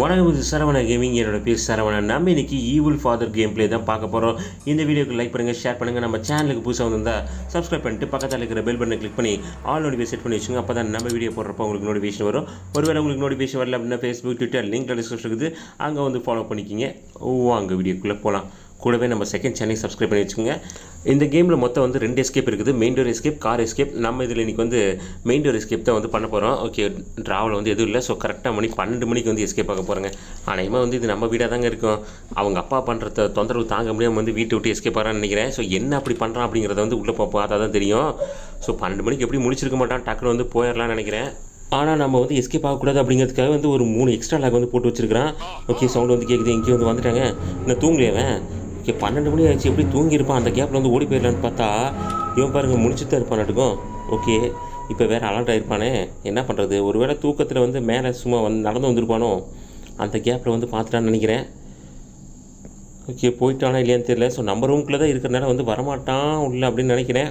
வணக்கம் இது சரவண கேமிங் என்னோட பேர் சரவணன் நம்ம இன்னைக்கு ஈவில் ஃபாதர் கேம் ப்ளே தான் பார்க்க போகிறோம் இந்த வீடியோக்கு லைக் பண்ணுங்கள் ஷேர் பண்ணுங்கள் நம்ம சேனலுக்கு புதுசாக வந்திருந்தால் சப்ஸ்கிரைப் பண்ணிட்டு பக்கத்தில் இருக்கிற பெல் பட்டனை கிளிக் பண்ணி ஆல் நோட்டிஃபிகேஷன் செட் பண்ணி வச்சுங்க அப்போ தான் நம்ம வீடியோ போடுறப்போ உங்களுக்கு நோட்டிஃபிகேஷன் வரும் ஒருவேளை உங்களுக்கு நோட்டிஃபிகேஷன் வரல அப்படின்னா ஃபேஸ்புக் ட்விட்டர் லிங்க் டிஸ்கிரிப்ஷன் இருக்குது அங்கே வந்து ஃபாலோ பண்ணிக்கிங்க ஓ அங்கே வீடியோக்குள்ளே போகலாம் கூடவே நம்ம செகண்ட் சேனல் சப்ஸ்கிரைப் பண்ணி வச்சுக்கோங்க இந்த கேமில் மொத்தம் வந்து ரெண்டு எஸ்கேப் இருக்குது main door escape car escape நம்ம இதில் இன்றைக்கி வந்து மெயின் டோர் எஸ்கேப் தான் வந்து பண்ண போகிறோம் ஓகே ட்ராவல் வந்து எதுவும் இல்லை ஸோ கரெக்டாக மணி பன்னெண்டு மணிக்கு வந்து எஸ்கேப் ஆக போகிறேங்க அநேகமாக வந்து இது நம்ம வீடாக தாங்க இருக்கும் அவங்க அப்பா பண்ணுற தொந்தரவு தாங்க முடியாமல் வந்து வீட்டை விட்டு எஸ்கேப் ஆகிறான்னு நினைக்கிறேன் ஸோ என்ன அப்படி பண்ணுறான் அப்படிங்கிறத வந்து உள்ளே போ பார்த்தா தான் தெரியும் ஸோ பன்னெண்டு மணிக்கு எப்படி முடிச்சிருக்க மாட்டான் டக்குன்னு வந்து போயிடலாம்னு நினைக்கிறேன் ஆனால் நம்ம வந்து எஸ்கேப் ஆகக்கூடாது அப்படிங்கிறதுக்காக வந்து ஒரு மூணு எக்ஸ்ட்ரா லேக் வந்து போட்டு வச்சிருக்கிறான் ஓகே சவுண்ட் வந்து கேட்குது இங்கே வந்து வந்துட்டாங்க இன்னும் தூங்கலையவன் ஓகே பன்னெண்டு மணி ஆச்சு எப்படி தூங்கியிருப்பான் அந்த கேப்பில் வந்து ஓடி போயிடலான்னு பார்த்தா இவன் பாருங்க முடிச்சுட்டு தான் இருப்பானாட்டுக்கும் ஓகே இப்போ வேறு அலர்ட் ஆயிருப்பானே என்ன பண்ணுறது ஒருவேளை தூக்கத்தில் வந்து மேலே சும்மா வந்து நடந்து வந்திருப்பானோ அந்த கேப்பில் வந்து பார்த்துட்டான்னு நினைக்கிறேன் ஓகே போயிட்டானா இல்லையான்னு தெரியல ஸோ நம்ம ரூம்குள்ளே தான் இருக்கிறனால வந்து வரமாட்டான் உள்ள அப்படின்னு நினைக்கிறேன்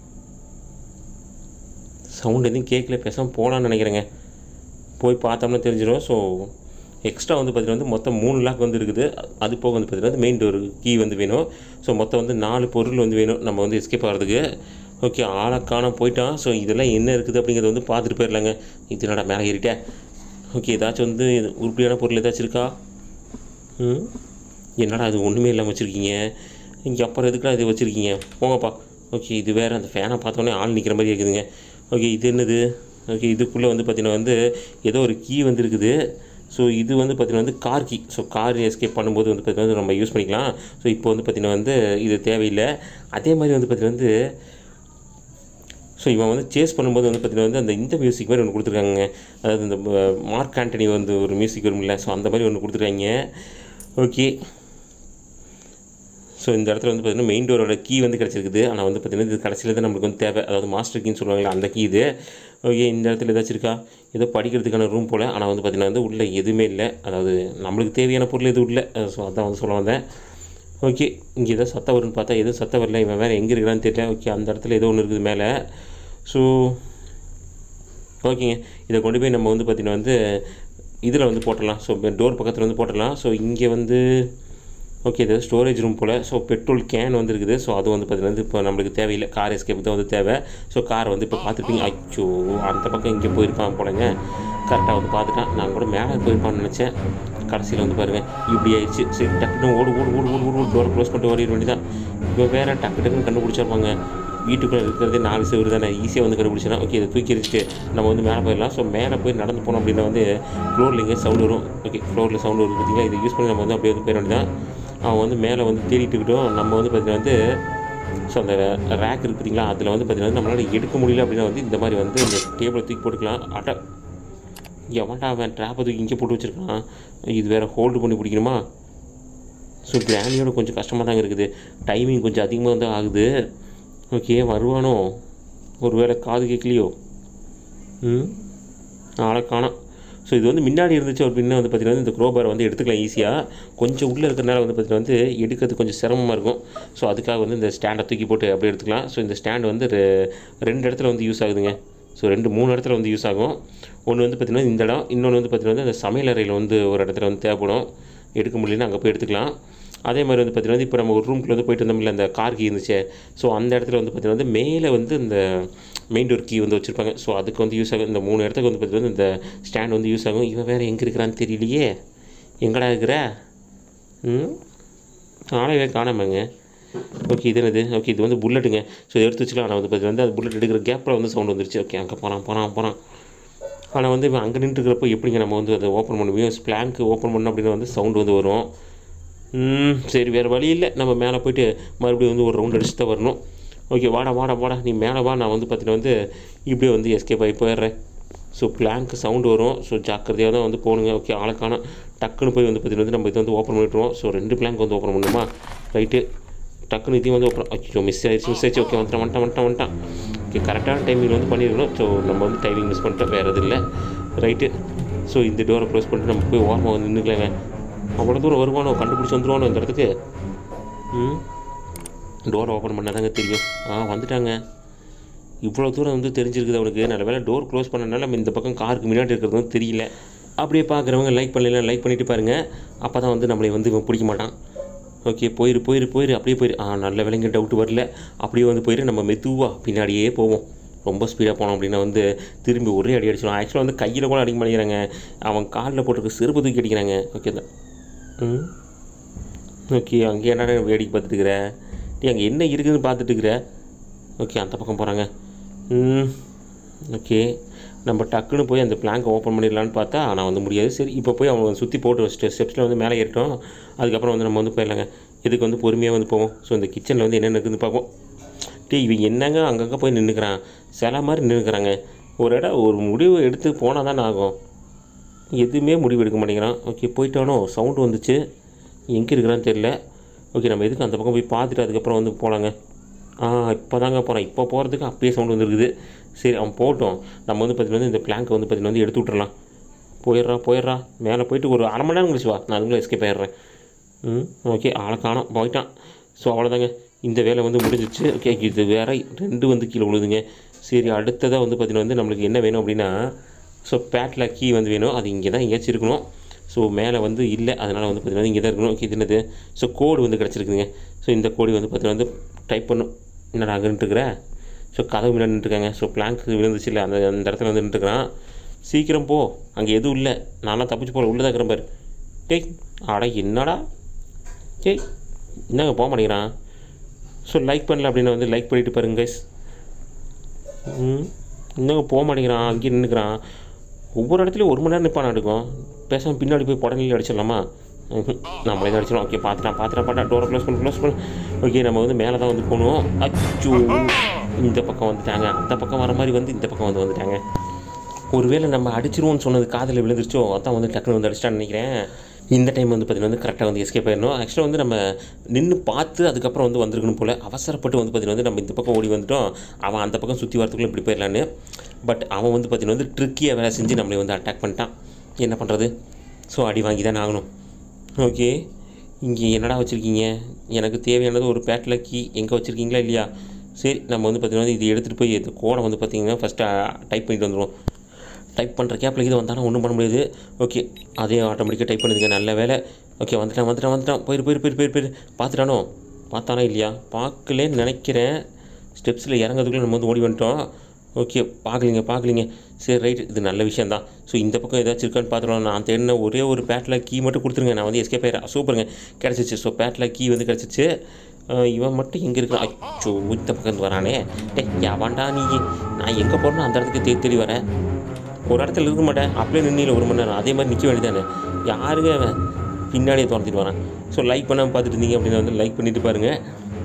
சவுண்ட் எதுவும் கேட்கல பேசாமல் போகலான்னு நினைக்கிறேங்க போய் பார்த்தோம்னா தெரிஞ்சிடும் ஸோ எக்ஸ்ட்ரா வந்து பார்த்தீங்கன்னா வந்து மொத்தம் மூணு லாக் வந்து இருக்குது அது போக வந்து பார்த்தீங்கன்னா மெயின் டோர் கீ வந்து வேணும் ஸோ மொத்தம் வந்து நாலு பொருள் வந்து வேணும் நம்ம வந்து எஸ்கேப் ஆகிறதுக்கு ஓகே ஆளை காண போயிட்டான் ஸோ இதெல்லாம் என்ன இருக்குது அப்படிங்கிறத வந்து பார்த்துட்டு போயிடலாங்க இது என்னடா மேலே ஏறிட்டேன் ஓகே ஏதாச்சும் வந்து இது உருப்படியான பொருள் ஏதாச்சும் இருக்கா ம் என்னடா அது ஒன்றுமே இல்லாமல் வச்சுருக்கீங்க இங்கே அப்புறம் எதுக்குடா இது வச்சுருக்கீங்க போங்கப்பா ஓகே இது வேறு அந்த ஃபேனை பார்த்தோன்னே ஆள் நிற்கிற மாதிரி இருக்குதுங்க ஓகே இது என்னது ஓகே இதுக்குள்ளே வந்து பார்த்தீங்கன்னா வந்து ஏதோ ஒரு கீ வந்து இருக்குது ஸோ இது வந்து பார்த்திங்கன்னா வந்து car key so car escape பண்ணும்போது வந்து பார்த்திங்கன்னா நம்ம யூஸ் பண்ணிக்கலாம் ஸோ இப்போ வந்து பார்த்திங்கன்னா வந்து இது தேவையில்லை அதே மாதிரி வந்து பார்த்திங்கன்னா வந்து ஸோ இவன் வந்து சேஸ் பண்ணும்போது வந்து பார்த்திங்கன்னா வந்து அந்த இந்த மியூசிக் மாதிரி ஒன்று கொடுத்துருக்காங்க அதாவது இந்த அஹ், மார்க் ஆண்டனி வந்து ஒரு மியூசிக் வரும்ல ஸோ அந்த மாதிரி ஒன்று கொடுத்துருக்காங்க ஓகே ஸோ இந்த இடத்துல வந்து பார்த்திங்கன்னா மெயின் டோரோட கீ வந்து கிடச்சிருக்குது ஆனால் வந்து பார்த்திங்கன்னா இது கடைசியில் தான் நம்மளுக்கு வந்து தேவை அதாவது மாஸ்டர் கீன்னு சொல்லுவாங்களே அந்த கீ இது ஓகே இந்த இடத்துல ஏதாச்சும் இருக்கா ஏதோ படிக்கிறதுக்கான ரூம் போல் ஆனால் வந்து பார்த்திங்கன்னா வந்து உள்ளே எதுவுமே இல்லை அதாவது நம்மளுக்கு தேவையான பொருள் எதுவும் இல்லை ஸோ அதான் வந்து சொல்ல வந்தேன் ஓகே இங்கே ஏதோ சத்தம் வரும்னு பார்த்தா எதுவும் சத்தம் வரல இவன் வேறு எங்கே இருக்கிறான்னு தெரியல ஓகே அந்த இடத்துல ஏதோ ஒன்று இருக்குது மேலே ஸோ ஓகேங்க இதை கொண்டு போய் நம்ம வந்து பார்த்திங்கன்னா வந்து இதில் வந்து போட்டுடலாம் ஸோ டோர் பக்கத்தில் வந்து போட்டுடலாம் ஸோ இங்கே வந்து ஓகே இது ஸ்டோரேஜ் ரூம் போல் ஸோ பெட்ரோல் கேன் வந்து இருக்குது ஸோ அது வந்து பார்த்திங்கன்னா வந்து இப்போ நம்மளுக்கு தேவையில்லை கார் எஸ்கேப் தான் வந்து தேவை ஸோ கார் வந்து இப்போ பார்த்துருப்பீங்க அச்சோ அந்த பக்கம் இங்கே போயிருப்பான் போலங்க கரெக்டாக வந்து பார்த்துட்டான் நான் கூட மேலே போயிருப்பான்னு நினச்சேன் கடைசியில் வந்து பாருங்கள் இப்படி ஆயிடுச்சு சரி டக்குன்னு ஓடு ஓடு ஓடு ஓடு ஓடு டோர் க்ளோஸ் பண்ணிட்டு ஓடிட வேண்டியதான் இப்போ வேறு டக்கு டக்குன்னு கண்டுபிடிச்சிருப்பாங்க வீட்டுக்குள்ளே இருக்கிறதே நாலு செவரு தானே ஈஸியாக வந்து கண்டுபிடிச்சிடலாம் ஓகே இதை தூக்கி எரிச்சிட்டு நம்ம வந்து மேலே போயிடலாம் ஸோ மேலே போய் நடந்து போனோம் அப்படின்னா வந்து ஃப்ளோரில் எங்கே சவுண்ட் வரும் ஓகே ஃப்ளோரில் சவுண்ட் வரும் பார்த்தீங்களா இதை யூஸ் பண்ணி நம்ம வந்து அப்படியே வந்து போயிட வேண்டியதான் அவன் வந்து மேலே வந்து தேடிட்டுக்கிட்டோம் நம்ம வந்து பார்த்தீங்கன்னா வந்து ஸோ அந்த ரேக் இருக்கு பார்த்தீங்களா அதில் வந்து பார்த்தீங்கன்னா நம்மளால் எடுக்க முடியல அப்படின்னா வந்து இந்த மாதிரி வந்து இந்த டேபிளை தூக்கி போட்டுக்கலாம் அட்ட எவன்டா அவன் ட்ராப்பை தூக்கி இங்கே போட்டு வச்சுருக்கான் இது வேறு ஹோல்டு பண்ணி பிடிக்கணுமா ஸோ கிராண்டியோட கொஞ்சம் கஷ்டமாக தாங்க இருக்குது டைமிங் கொஞ்சம் அதிகமாக வந்து ஆகுது ஓகே வருவானோ ஒரு வேளை காது கேட்கலையோ ம் ஆளை காணோம் ஸோ இது வந்து முன்னாடி இருந்துச்சு அப்படின்னா வந்து பார்த்தீங்கன்னா இந்த க்ரோபாரை வந்து எடுத்துக்கலாம் ஈஸியாக கொஞ்சம் உள்ளே இருக்கிறனால வந்து பார்த்தீங்கன்னா வந்து எடுக்கிறது கொஞ்சம் சிரமமாக இருக்கும் ஸோ அதுக்காக வந்து இந்த ஸ்டாண்டை தூக்கி போட்டு அப்படியே எடுத்துக்கலாம் ஸோ இந்த ஸ்டாண்ட் வந்து ரெ- ரெண்டு இடத்துல வந்து யூஸ் ஆகுதுங்க ஸோ ரெண்டு மூணு இடத்துல வந்து யூஸ் ஆகும் ஒன்று வந்து பார்த்திங்கன்னா இந்த இடம் இன்னொன்று வந்து பார்த்திங்கன்னா வந்து அந்த சமையல் அறையில் வந்து ஒரு இடத்துல வந்து தேவைப்படும் எடுக்க முடியலன்னா அங்கே போய் எடுத்துக்கலாம் அதே மாதிரி வந்து பார்த்திங்கன்னா இப்போ நம்ம ஒரு ரூம்குள்ளே வந்து போயிட்டு வந்தோம்ல அந்த கார் கீ இருந்துச்சு ஸோ அந்த இடத்துல வந்து பார்த்திங்கன்னா வந்து மேலே வந்து இந்த மெயின் டோர் கீ வந்து வச்சுருப்பாங்க ஸோ அதுக்கு வந்து யூஸ் ஆகும் இந்த மூணு இடத்துக்கு வந்து பார்த்திங்கன்னா இந்த ஸ்டாண்ட் வந்து யூஸ் ஆகும் இவன் வேறு எங்கே இருக்கிறான்னு தெரியலையே எங்கடா இருக்கிற ம் ஆளவே காணாமங்க ஓகே இது என்னது ஓகே இது வந்து புல்லட்டுங்க ஸோ இதை எடுத்து வச்சுக்கலாம் ஆனால் வந்து பார்த்திங்கன்னா வந்து அது புல்லட் எடுக்கிற கேப்பில் வந்து சவுண்ட் வந்துருச்சு ஓகே அங்கே போகிறான் போகிறான் போகிறான் ஆனால் வந்து இவன் அங்கே நின்றுக்கிறப்போ எப்படிங்க நம்ம வந்து அதை ஓப்பன் பண்ண முடியும் ஸ்ப்ளாங்க்கு ஓப்பன் பண்ணோம் அப்படின்னா வந்து சவுண்ட் வந்து வரும் ம், சரி வேறு வழி இல்லை நம்ம மேலே போயிட்டு மறுபடியும் வந்து ஒரு ரவுண்ட் அடிச்சு தான் வரணும் ஓகே வாடா வாடா வாடா நீ மேலே வா நான் வந்து பார்த்தீங்கன்னா வந்து இப்படியே வந்து எஸ்கேப் ஆகி போயிடுறேன் ஸோ பிளாங்க் சவுண்டு வரும் ஸோ ஜாக்கிரதையாக தான் வந்து போகணுங்க ஓகே ஆளுக்கான டக்குன்னு போய் வந்து பார்த்தீங்கன்னா வந்து நம்ம இதை வந்து ஓப்பன் பண்ணிட்டுருவோம் ஸோ ரெண்டு பிளாங்க் வந்து ஓப்பன் பண்ணுமா ரைட்டு டக்குன்னு இதையும் வந்து ஓப்பன் அச்சோ மிஸ் ஆயிடுச்சு மிஸ் ஆயிடுச்சு ஓகே வந்துட்டான் வந்துட்டான் வந்துட்டான் வந்துட்டான் ஓகே கரெக்டான டைமிங் வந்து பண்ணியிருக்கணும் ஸோ நம்ம வந்து டைமிங் மிஸ் பண்ணிட்டோம் வேறு எதுவும் இல்லை ரைட்டு ஸோ இந்த டோரை க்ளோஸ் பண்ணிட்டு நம்ம போய் ஓரமாக வந்து நின்றுக்கலாங்க அவ்வளோ தூரம் வருவானோ கண்டுபிடிச்சி வந்துருவானோ இந்த இடத்துக்கு ம் டோரை ஓப்பன் பண்ணால் தாங்க தெரியும் ஆ வந்துட்டாங்க இவ்வளோ தூரம் வந்து தெரிஞ்சிருக்குது அவனுக்கு நல்ல வேலை டோர் க்ளோஸ் பண்ணனால நம்ம இந்த பக்கம் காருக்கு முன்னாடி இருக்கிறது வந்து தெரியல அப்படியே பார்க்குறவங்க லைக் பண்ணலாம் லைக் பண்ணிட்டு பாருங்கள் அப்போ தான் வந்து நம்மளை வந்து இவன் பிடிக்க மாட்டான் ஓகே போயிரு போயிரு போயிரு அப்படியே போயிரு ஆ நல்ல விலைங்க டவுட் வரல அப்படியே வந்து போயிரு நம்ம மெதுவாக பின்னாடியே போவோம் ரொம்ப ஸ்பீடாக போனோம் அப்படின்னா வந்து திரும்பி ஒரே அடி அடிச்சிடும் ஆக்சுவலாக வந்து கையில் கூட அடிக்க மாட்டேங்கிறாங்க அவன் காலில் போட்டிருக்க செருப்பு தூக்கி அடிக்கிறாங்க ஓகே தான் ம் ஓகே அங்கே என்னடா வேடிக்கை பார்த்துட்டு இருக்கிற நீ அங்கே என்ன இருக்குதுன்னு பார்த்துட்டு இருக்கிற ஓகே அந்த பக்கம் போகிறாங்க ம் ஓகே நம்ம டக்குன்னு போய் அந்த பிளாங்கை ஓப்பன் பண்ணிடலான்னு பார்த்தா ஆனால் வந்து முடியாது சரி இப்போ போய் அவங்க சுற்றி போட்டு வச்சுட்டு ஸ்டெப்ஸில் வந்து மேலே ஏறிட்டோம் அதுக்கப்புறம் வந்து நம்ம வந்து போயிடலாங்க இதுக்கு வந்து பொறுமையாக வந்து போவோம் ஸோ இந்த கிச்சனில் வந்து என்னென்ன இருக்குதுன்னு பார்ப்போம் டேய் இவங்க என்னங்க அங்கங்கே போய் நின்றுக்கிறான் சில மாதிரி நின்றுக்கிறாங்க ஒரு இடம் ஒரு முடிவு எடுத்து போனால் தானே ஆகும் எதுவுமே முடிவு எடுக்க மாட்டேங்கிறான் ஓகே போயிட்டானோ சவுண்டு வந்துச்சு எங்கே இருக்கிறான்னு தெரியல ஓகே நம்ம எதுக்கு அந்த பக்கம் போய் பார்த்துட்டு அதுக்கப்புறம் வந்து போகலாங்க ஆ இப்போ தாங்க போகிறேன் இப்போ போகிறதுக்கு அப்பயே சவுண்டு வந்துருக்குது சரி அவன் போட்டோம் நம்ம வந்து பார்த்தீங்கன்னா இந்த பிளாங்கை வந்து பார்த்தீங்கன்னா வந்து எடுத்து விட்டுறலாம் போயிடுறா போயிடுறா மேலே போயிட்டு ஒரு அரை மணி நேரம் கழிச்சு வா நான் அதுக்குள்ளே எஸ்கேப் ஆயிடுறேன் ம் ஓகே ஆளை காணோம் போயிட்டான் ஸோ அவ்வளோதாங்க இந்த வேலை வந்து முடிஞ்சிச்சு ஓகே இது வேற ரெண்டு வந்து கீழே விழுதுங்க சரி அடுத்ததாக வந்து பார்த்தீங்கன்னா வந்து நம்மளுக்கு என்ன வேணும் அப்படின்னா ஸோ பேட்டில் கீ வந்து வேணும் அது இங்கே தான் எங்கேயாச்சும் இருக்கணும் ஸோ மேலே வந்து இல்லை அதனால் வந்து பார்த்தீங்கன்னா இங்கே தான் இருக்கணும் ஓகே இது என்னது ஸோ கோடு வந்து கிடச்சிருக்குங்க ஸோ இந்த கோடு வந்து பார்த்தீங்கன்னா வந்து டைப் பண்ணும் என்னடா அங்கே நின்றுருக்குற ஸோ கதவு முன்னாடி நின்றுருக்காங்க ஸோ பிளாங்க் விழுந்துச்சு இல்லை அந்த அந்த இடத்துல வந்து நின்றுருக்கிறான் சீக்கிரம் போ அங்கே எதுவும் இல்லை நான்லாம் தப்பிச்சு போகல உள்ளே தான் இருக்கிறேன் பாரு டேய் அட என்னடா டேய் என்னங்க போக மாட்டேங்கிறான் ஸோ லைக் பண்ணல அப்படின்னு வந்து லைக் பண்ணிட்டு பாருங்க கைஸ் ம் இன்னும் போக மாட்டேங்கிறான் அங்கேயே நின்றுக்கிறான் ஒவ்வொரு இடத்துலையும் ஒரு மணி நேரம் நிற்பான் எடுக்கும் பேசாமல் பின்னாடி போய் புடனில் அடிச்சிடலாமா ம்ஹும். நம்மளே தான் அடிச்சிடும் ஓகே பார்த்துட்டான் பார்த்துட்டான் பார்த்துட்டான் டோரை க்ளோஸ் பண்ணு க்ளோஸ் பண்ணு ஓகே நம்ம வந்து மேலே தான் வந்து போகணும் அச்சோ இந்த பக்கம் வந்துட்டாங்க அந்த பக்கம் வர மாதிரி வந்து இந்த பக்கம் வந்து வந்துட்டாங்க ஒருவேளை நம்ம அடிச்சிருவோம்னு சொன்னது காதில் விழுந்துருச்சோ அதான் வந்து டக்குன்னு வந்து அடிச்சிட்டான்னு நினைக்கிறேன் இந்த டைம் வந்து பார்த்திங்கன்னா வந்து கரெக்டாக வந்து எஸ்கேப் ஆயிடணும் ஆக்சுவலாக வந்து நம்ம நின்று பார்த்து அதுக்கப்புறம் வந்து வந்திருக்கணும் போல் அவசரப்பட்டு வந்து பார்த்திங்கன்னா வந்து நம்ம இந்த பக்கம் ஓடி வந்துட்டோம் அவன் அந்த பக்கம் சுற்றி வரத்துக்குள்ளே இப்படி போயிடலான்னு பட் அவன் வந்து பார்த்திங்கன்னா வந்து ட்ரிக்கியாக வேலை செஞ்சு நம்மளை வந்து அட்டாக் பண்ணிட்டான் என்ன பண்ணுறது ஸோ அடி வாங்கி தான் ஆகணும் ஓகே இங்கே என்னடா வச்சுருக்கீங்க எனக்கு தேவையானது ஒரு பேட்டில் கீ எங்கே வச்சுருக்கீங்களா இல்லையா சரி நம்ம வந்து பார்த்திங்கன்னா இது எடுத்துகிட்டு போய் இந்த கோடை வந்து பார்த்திங்கன்னா ஃபஸ்ட்டு டைப் பண்ணிட்டு வந்துடுவோம் டைப் பண்ணுற கேப்பில் இது வந்தாலும் ஒன்றும் பண்ண முடியாது ஓகே அதே ஆட்டோமேட்டிக்காக டைப் பண்ணுதுங்க நல்ல வேலை ஓகே வந்துட்டான் வந்துட்டான் வந்துட்டான் போயிரு போயிரு போயிரு போயிரு போயிரு பார்த்துட்டானோ பார்த்தானா இல்லையா பார்க்கலேன்னு நினைக்கிறேன் ஸ்டெப்ஸில் இறங்கிறதுக்குள்ளே நம்ம வந்து ஓடி வந்துட்டோம் ஓகே பார்க்கலிங்க பார்க்கலிங்க சரி ரைட் இது நல்ல விஷயம் தான் ஸோ இந்த பக்கம் ஏதாச்சும் இருக்கான்னு பார்த்துருவோம் நான் தேடின ஒரே ஒரு பேட்டில் கீ மட்டும் கொடுத்துருங்க நான் வந்து எஸ்கேப் ஆயிடுறேன் சூப்பருங்க கிடச்சிச்சு ஸோ பேட்டில் கீ வந்து கிடச்சிச்சு அஹ் இவன் மட்டும் எங்கே இருக்கிறான் அச்சோ இந்த பக்கம் இருந்து வரானே டே எவன்டா நீ நான் எங்கே போகிறேனோ அந்த இடத்துக்கு தேடி தேடி வரேன் ஒரு இடத்துல இருக்க மாட்டேன் அப்படியே நின்னில ஒரு மணி நேரம் அதே மாதிரி நிற்க வேண்டியதானே யாருங்க அவன் பின்னாடியே துரத்திட்டு வரான் ஸோ லைக் பண்ணாமல் பார்த்துட்டு இருந்தீங்க அப்படின்னா வந்து லைக் பண்ணிட்டு பாருங்கள்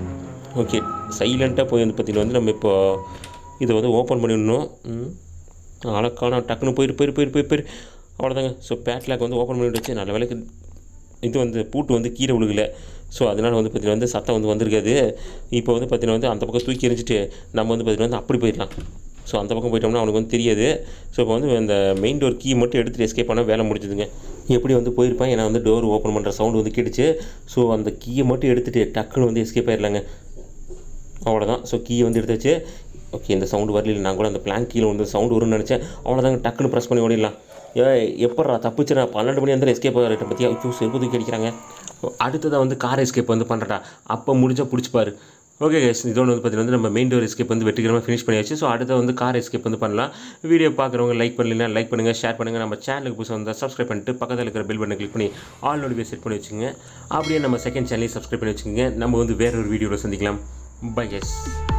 ஓகே சைலண்ட்டாக போய் வந்து பார்த்தீங்கன்னா வந்து நம்ம இப்போ இதை வந்து ஓப்பன் பண்ணிடணும் ம் அழக்கான டக்குன்னு போயிட்டு போயிட்டு போயிட்டு போயிட்டு போயிட்டு அவ்வளோதாங்க ஸோ பேட்லாக் வந்து ஓப்பன் பண்ணி வச்சு நல்ல வேலைக்கு இது வந்து பூட்டு வந்து கீழே விழுகல ஸோ அதனால் வந்து பார்த்தீங்கன்னா வந்து சத்தம் வந்து வந்திருக்காது இப்போ வந்து பார்த்தீங்கன்னா வந்து அந்த பக்கம் தூக்கி எறிஞ்சிட்டு நம்ம வந்து பார்த்தீங்கன்னா வந்து அப்படி போயிடலாம் ஸோ அந்த பக்கம் போயிட்டோம்னா அவனுக்கு வந்து தெரியாது ஸோ இப்போ வந்து அந்த மெயின் டோர் கீ மட்டும் எடுத்துகிட்டு எஸ்கேப் பண்ணால் வேலை முடிஞ்சுதுங்க எப்படி வந்து போயிருப்பான் ஏன்னா வந்து டோர் ஓப்பன் பண்ணுற சவுண்டு வந்து கேட்டுச்சு ஸோ அந்த கீயை மட்டும் எடுத்துகிட்டு டக்குன்னு வந்து எஸ்கேப் ஆயிடலாங்க அவ்வளோதான் ஸோ கீயை வந்து எடுத்தாச்சு ஓகே இந்த சவுண்டு வரல நான் கூட அந்த பிளாங்க் கீழே வந்து சவுண்டு வரும்னு நினச்சேன் அவ்வளோதாங்க டக்குன்னு ப்ரெஸ் பண்ணி ஓடிடலாம் ஏ எப்பட்றா தப்பிச்சுடா பன்னெண்டு மணி வந்து எஸ்கேப் ஆகிட்ட பற்றியா ஐயோ செருப்பு தூக்கி அடிக்கிறாங்க அடுத்ததாக வந்து கார் எஸ்கேப் வந்து பண்ணுறடா அப்போ முடிஞ்சால் பிடிச்சிப்பாரு ஓகே கேஸ் இதோட வந்து பார்த்தீங்கன்னா வந்து நம்ம மெயின் டோர் எஸ்கேப் வந்து வெற்றிகரமாக ஃபினிஷ் பண்ணியாச்சு ஸோ அடுத்து வந்து கார் எஸ்கேப் வந்து பண்ணலாம் வீடியோ பார்க்குறவங்க லைக் பண்ணலைன்னா லைக் பண்ணுங்கள் ஷேர் பண்ணுங்கள் நம்ம சேனலுக்கு புதுசாக வந்தால் சப்ஸ்கிரைப் பண்ணிட்டு பக்கத்தில் இருக்கிற பெல் பட்டனை கிளிக் பண்ணி ஆல் நோட்டிஃபிகேஷன் செட் பண்ணி வச்சுங்க அப்படியே நம்ம செகண்ட் சேனலையும் சப்ஸ்கிரைப் பண்ணி வச்சுக்கோங்க நம்ம வந்து வேற ஒரு வீடியோவில் சந்திக்கலாம் பை கேஸ்